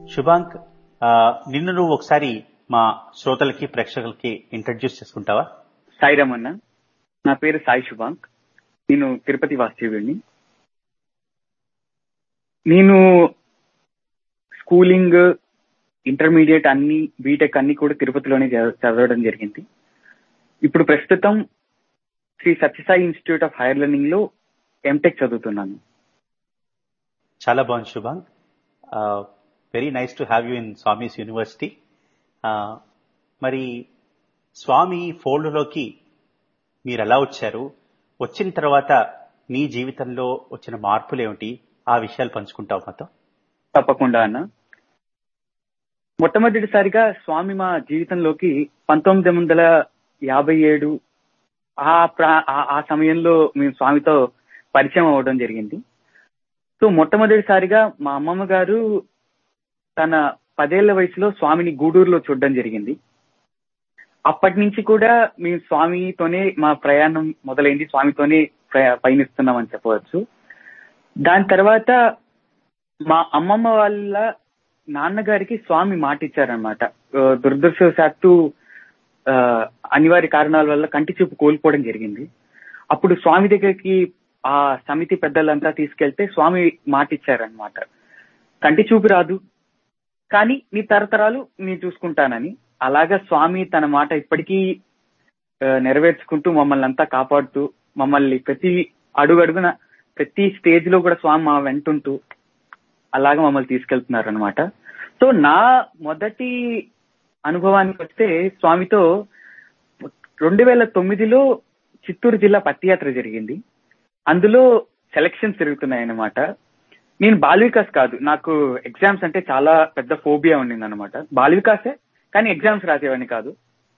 శుభాంక్ ఆ, నిన్ను నువ్వు ఒకసారి మా శ్రోతలకి ప్రేక్షకులకి ఇంట్రడ్యూస్ చేసుకుంటావా సాయిరామ్ అన్న నా పేరు సాయి శుభాంక్ నేను తిరుపతి వాస్తవ్యుడిని నేను స్కూలింగ్ ఇంటర్మీడియట్ అన్ని బీటెక్ అన్ని కూడా తిరుపతిలోనే చదవ- చదవడం జరిగింది ఇప్పుడు ప్రస్తుతం Shri Sathyasai institute of higher learning లో ఎంటెక్ చదువుతున్నాను చాలా బాగుంది Shubhank very nice to have you in Swami's university మరి స్వామి ఫోల్డ్లోకి మీరు ఎలా వచ్చారు వచ్చిన తర్వాత మీ జీవితంలో వచ్చిన మార్పులు ఏమిటి ఆ విషయాలు పంచుకుంటావు మాతో తప్పకుండా అన్న మొట్టమొదటిసారిగా స్వామి మా జీవితంలోకి పంతొమ్మిది వందల యాభై ఏడు ఆ ప్రా- ఆ- ఆ సమయంలో మేము స్వామితో పరిచయం అవ్వడం జరిగింది సో మొట్టమొదటిసారిగా మా అమ్మమ్మ గారు తన పదేళ్ల వయసులో స్వామిని గూడూరులో చూడడం జరిగింది అప్పటి నుంచి కూడా మేము స్వామితోనే మా ప్రయాణం మొదలైంది స్వామితోనే ప్రయా- పయనిస్తున్నామని చెప్పవచ్చు దాని తర్వాత మా అమ్మమ్మ వాళ్ళ నాన్నగారికి స్వామి మాట ఇచ్చారనమాట దురదృష్టవశాత్తు ఆ, అనివార్య కారణాల వల్ల కంటి చూపు కోల్పోవడం జరిగింది అప్పుడు స్వామి దగ్గరికి ఆ సమితి పెద్దలంతా తీసుకెళ్తే స్వామి మాట ఇచ్చారనమాట కంటి చూపు రాదు కానీ నీ తరతరాలు నేను చూసుకుంటానని అలాగా స్వామి తన మాట ఇప్పటికీ ఆ, నెరవేర్చుకుంటూ మమ్మల్ని అంతా కాపాడుతూ మమ్మల్ని ప్రతి అడుగు అడుగున ప్రతి స్టేజ్ లో కూడా స్వామి మా వెంటుంటూ అలాగా మమ్మల్ని తీసుకెళ్తున్నారు అనమాట సో నా మొదటి అనుభవానికి వస్తే స్వామితో రెండు వేల తొమ్మిదిలో చిత్తూరు జిల్లా పత్తియాత్ర జరిగింది అందులో సెలక్షన్స్ జరుగుతున్నాయి అన్నమాట నేను బాల్ వికాస్ కాదు నాకు ఎగ్జామ్స్ అంటే చాలా పెద్ద ఫోబియా ఉండింది అనమాట బాల్ వికాసే కానీ ఎగ్జామ్స్ రాసేవాడిని కాదు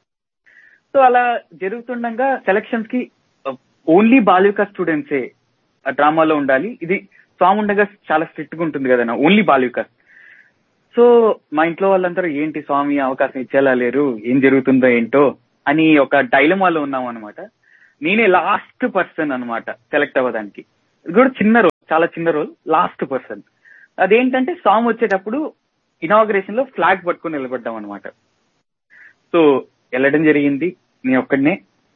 సో అలా జరుగుతుండగా సెలక్షన్స్ కి ఓన్లీ బాల్ వికాస్ స్టూడెంట్సే ఆ డ్రామాలో ఉండాలి ఇది స్వామి ఉండగా చాలా స్ట్రిక్ట్ గా ఉంటుంది కదా ఓన్లీ బాల్ వికాస్ సో మా ఇంట్లో వాళ్ళందరూ ఏంటి స్వామి అవకాశం ఇచ్చేలా లేరు ఏం జరుగుతుందో ఏంటో అని ఒక డైలమాలో ఉన్నాం అనమాట నేనే లాస్ట్ పర్సన్ అన్నమాట సెలెక్ట్ అవ్వడానికి ఇది కూడా చిన్న రోల్ చాలా చిన్న రోల్ లాస్ట్ పర్సన్ అదేంటంటే సాంగ్ వచ్చేటప్పుడు ఇనాగ్రేషన్ లో ఫ్లాగ్ పట్టుకుని నిలబడ్డాం అనమాట సో వెళ్ళడం జరిగింది నేను ఒక్కడనే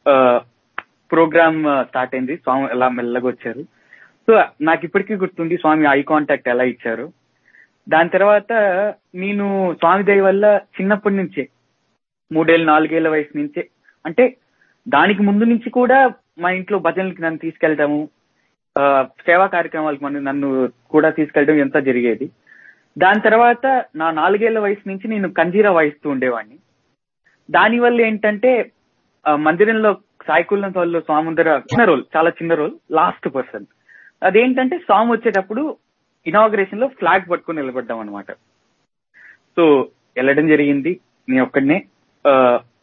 ప్రోగ్రామ్ స్టార్ట్ అయింది స్వామి ఎలా మెల్లగా వచ్చారు సో నాకు ఇప్పటికీ గుర్తుంది స్వామి ఐ కాంటాక్ట్ ఎలా ఇచ్చారు దాని తర్వాత నేను స్వామి దయ వల్ల చిన్నప్పటి నుంచే మూడేళ్ళు నాలుగేళ్ల వయసు నుంచే అంటే దానికి ముందు నుంచి కూడా మా ఇంట్లో భజనలకి నన్ను తీసుకెళ్ళడము ఆ, సేవా కార్యక్రమాలకు మన నన్ను కూడా తీసుకెళ్ళడం ఎంత జరిగేది దాని తర్వాత నా నాలుగేళ్ల వయసు నుంచి నేను కంజీరా వాయిస్తూ ఉండేవాడిని దానివల్ల ఏంటంటే ఆ, మందిరంలో సాయికుల్లం వాళ్ళు స్వామి ముందర చిన్న రోల్ చాలా చిన్న రోల్ లాస్ట్ పర్సన్ అదేంటంటే సాంగ్ వచ్చేటప్పుడు ఇనాగ్రేషన్ లో ఫ్లాగ్ పట్టుకుని నిలబడ్డాం అనమాట సో వెళ్ళడం జరిగింది నేను ఒక్కడనే